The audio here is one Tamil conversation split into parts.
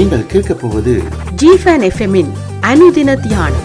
நீங்கள் கேட்கப் போவது ஜிஃபன் எஃப்எம்மின் அனுதின தியானம்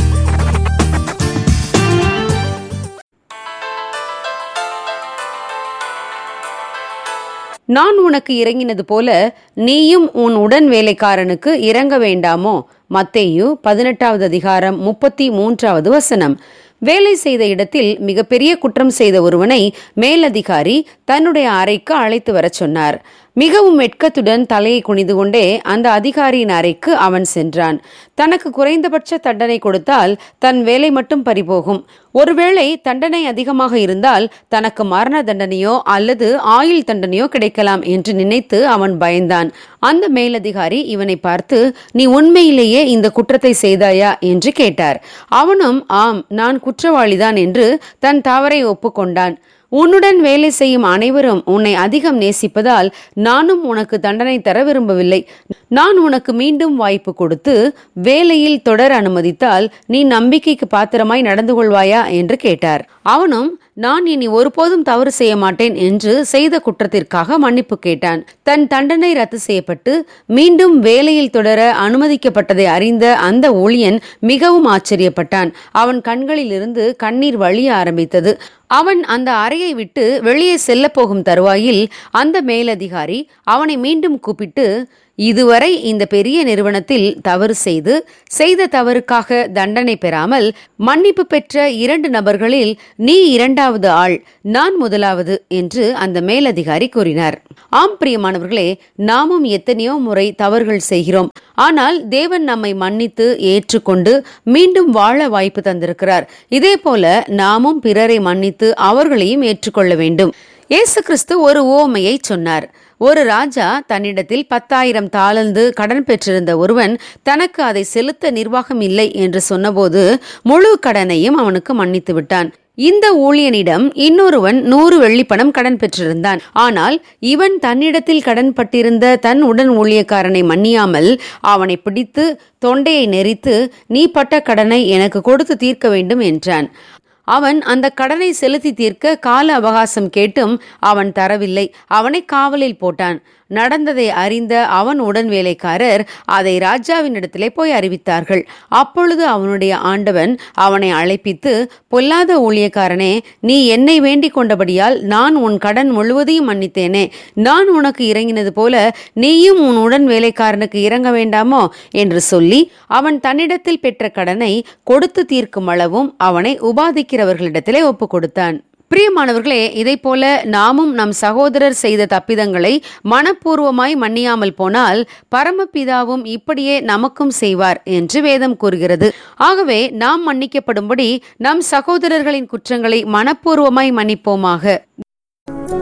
நான் உனக்கு இறங்கினது போல நீயும் உன் உடன் வேலைக்காரனுக்கு இறங்க வேண்டாமோ மத்தேயு பதினெட்டாவது அதிகாரம் முப்பத்தி மூன்றாவது வசனம் வேலை செய்த இடத்தில் மிகப்பெரிய குற்றம் செய்த ஒருவனை மேலதிகாரி தன்னுடைய அறைக்கு அழைத்து வரச் சொன்னார் மிகவும் வெட்கத்துடன் தலையை குனிந்து கொண்டே அந்த அதிகாரியின் அறைக்கு அவன் சென்றான் தனக்கு குறைந்தபட்ச தண்டனை கொடுத்தால் தன் வேலை மட்டும் பறிபோகும் ஒருவேளை தண்டனை அதிகமாக இருந்தால் தனக்கு மரண தண்டனையோ அல்லது ஆயுள் தண்டனையோ கிடைக்கலாம் என்று நினைத்து அவன் பயந்தான் அந்த மேலதிகாரி இவனை பார்த்து நீ உண்மையிலேயே இந்த குற்றத்தை செய்தாயா என்று கேட்டார் அவனும் ஆம் நான் குற்றவாளிதான் என்று தன் தவறை ஒப்புக்கொண்டான் உன்னுடன் வேலை செய்யும் அனைவரும் உன்னை அதிகம் நேசிப்பதால் நானும் உனக்கு தண்டனை தர விரும்பவில்லை நான் உனக்கு மீண்டும் வாய்ப்பு கொடுத்து வேலையில் தொடர அனுமதித்தால் நீ நம்பிக்கைக்கு பாத்திரமாய் நடந்து கொள்வாயா என்று கேட்டார் அவனும் நான் இனி ஒருபோதும் தவறு செய்ய மாட்டேன் என்று செய்த குற்றத்திற்காக மன்னிப்பு கேட்டான் தன் தண்டனை ரத்து செய்யப்பட்டு மீண்டும் வேலையில் தொடர அனுமதிக்கப்பட்டதை அறிந்த அந்த ஊழியன் மிகவும் ஆச்சரியப்பட்டான் அவன் கண்களிலிருந்து கண்ணீர் வழிய ஆரம்பித்தது அவன் அந்த அறையை விட்டு வெளியே செல்ல போகும் தருவாயில் அந்த மேலதிகாரி அவனை மீண்டும் கூப்பிட்டு இதுவரை இந்த பெரிய நிறுவனத்தில் தவறு செய்து செய்த தவறுக்காக தண்டனை பெறாமல் மன்னிப்பு பெற்ற இரண்டு நபர்களில் நீ இரண்டாவது ஆள் நான் முதலாவது என்று அந்த மேலதிகாரி கூறினார் ஆம் பிரியமானவர்களே நாமும் எத்தனையோ முறை தவறுகள் செய்கிறோம் ஆனால் தேவன் நம்மை மன்னித்து ஏற்றுக்கொண்டு மீண்டும் வாழ வாய்ப்பு தந்திருக்கிறார் இதே போல நாமும் பிறரை மன்னித்து அவர்களையும் ஏற்றுக்கொள்ள வேண்டும் இயேசு கிறிஸ்து ஒரு ஓமையை சொன்னார் ஒரு ராஜா தன்னிடத்தில் பத்தாயிரம் தாளந்து கடன் பெற்றிருந்த ஒருவன் தனக்கு அதை செலுத்த நிர்வாகம் இல்லை என்று சொன்னபோது முழு கடனையும் அவனுக்கு மன்னித்து விட்டான் இந்த ஊழியனிடம் இன்னொருவன் நூறு வெள்ளிப்பணம் கடன் பெற்றிருந்தான் ஆனால் இவன் தன்னிடத்தில் கடன் பட்டிருந்த தன் உடன் ஊழியக்காரனை மன்னியாமல் அவனை பிடித்து தொண்டையை நெரித்து நீ பட்ட கடனை எனக்கு கொடுத்து தீர்க்க வேண்டும் என்றான் அவன் அந்த கடனை செலுத்தி தீர்க்க கால அவகாசம் கேட்டும் அவன் தரவில்லை அவனை காவலில் போட்டான் நடந்ததை அறிந்த அவன் உடன் வேலைக்காரர் அதை ராஜாவினிடத்திலே போய் அறிவித்தார்கள் அப்பொழுது அவனுடைய ஆண்டவன் அவனை அழைப்பித்து பொல்லாத ஊழியக்காரனே நீ என்னை வேண்டிக் கொண்டபடியால் நான் உன் கடன் முழுவதையும் மன்னித்தேனே நான் உனக்கு இறங்கினது போல நீயும் உன் உடன் வேலைக்காரனுக்கு இறங்க வேண்டாமோ என்று சொல்லி அவன் தன்னிடத்தில் பெற்ற கடனை கொடுத்து தீர்க்கும் அளவும் அவனை உபாதிக்கிறவர்களிடத்திலே ஒப்பு கொடுத்தான் பிரியமானவர்களே இதை போல நாமும் நம் சகோதரர் செய்த தப்பிதங்களை மனப்பூர்வமாய் மன்னியாமல் போனால் பரமபிதாவும் இப்படியே நமக்கும் செய்வார் என்று வேதம் கூறுகிறது ஆகவே நாம் மன்னிக்கப்படும்படி நம் சகோதரர்களின் குற்றங்களை மனப்பூர்வமாய் மன்னிப்போமாக